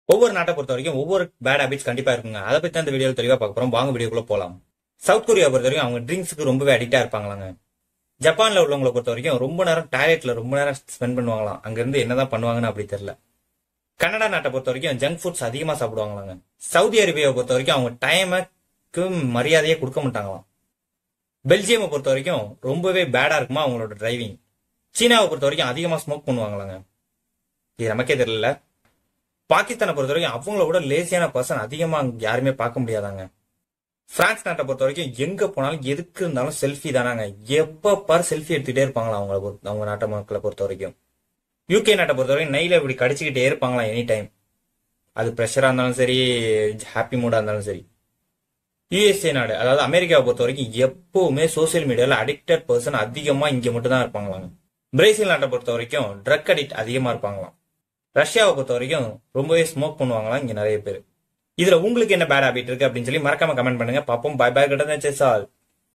ஒவ்வொரு நாட்டை பொறுத்த வரைக்கும் ஒவ்வொரு பேட் ஹேபிட்ஸ் கண்டிப்பா இருக்குங்க அதை பத்தி தான் இந்த வீடியோ தெளிவா பார்க்க போறோம் வாங்க வீடியோக்குள்ள போலாம் சவுத் கொரியா பொறுத்த வரைக்கும் அவங்க ட்ரிங்க்ஸ்க்கு ரொம்பவே அடிக்டா இருப்பாங்களாங்க ஜப்பான்ல உள்ளவங்களை பொறுத்த வரைக்கும் ரொம்ப நேரம் டாய்லெட்ல ரொம்ப நேரம் ஸ்பெண்ட் பண்ணுவாங்களாம் அங்க இருந்து என்னதான் பண்ணுவாங்கன்னு அப்படி தெரியல கனடா நாட்டை பொறுத்த வரைக்கும் ஜங்க் ஃபுட்ஸ் அதிகமா சாப்பிடுவாங்களாங்க சவுதி அரேபியாவை பொறுத்த வரைக்கும் அவங்க டைமுக்கு மரியாதையே கொடுக்க மாட்டாங்களாம் பெல்ஜியமை பொறுத்த வரைக்கும் ரொம்பவே பேடா இருக்குமா அவங்களோட டிரைவிங் சீனாவை பொறுத்த வரைக்கும் அதிகமா ஸ்மோக் பண்ணுவாங்களாங்க இது நமக்கே தெரியல பாகிஸ்தானை பொறுத்த வரைக்கும் அவங்களோட லேசியான பர்சன் அதிகமா அங்க யாருமே பார்க்க முடியாதாங்க பிரான்ஸ் நாட்டை பொறுத்த வரைக்கும் எங்க போனாலும் எதுக்கு இருந்தாலும் செல்ஃபி தானாங்க எப்ப பாரு செல்ஃபி எடுத்துட்டே இருப்பாங்களா அவங்கள பொறுத்த- அவங்க நாட்டு மக்களை பொறுத்த வரைக்கும் யூகே நாட்டை பொறுத்த வரைக்கும் நெய்ல இப்படி கடிச்சுக்கிட்டே இருப்பாங்களாம் எனி டைம் அது ப்ரெஷரா இருந்தாலும் சரி ஹாப்பி மூடா இருந்தாலும் சரி யுஎஸ்ஏ நாடு அதாவது அமெரிக்காவை பொறுத்த வரைக்கும் எப்பவுமே சோசியல் மீடியால அடிக்டட் பர்சன் அதிகமா இங்க மட்டும் தான் இருப்பாங்களாங்க பிரேசில் நாட்டை பொறுத்த வரைக்கும் ட்ரக் அடிக்ட் அதிகமா இருப்பாங்களாம் ரஷ்யாவை பொறுத்த வரைக்கும் ரொம்பவே ஸ்மோக் பண்ணுவாங்களாம் இங்க நிறைய பேர் இதுல உங்களுக்கு என்ன பேட் ஹாபிட் இருக்கு அப்படின்னு சொல்லி மறக்காம கமெண்ட் பண்ணுங்க பாப்போம் பை பை கிட்ட ஆல்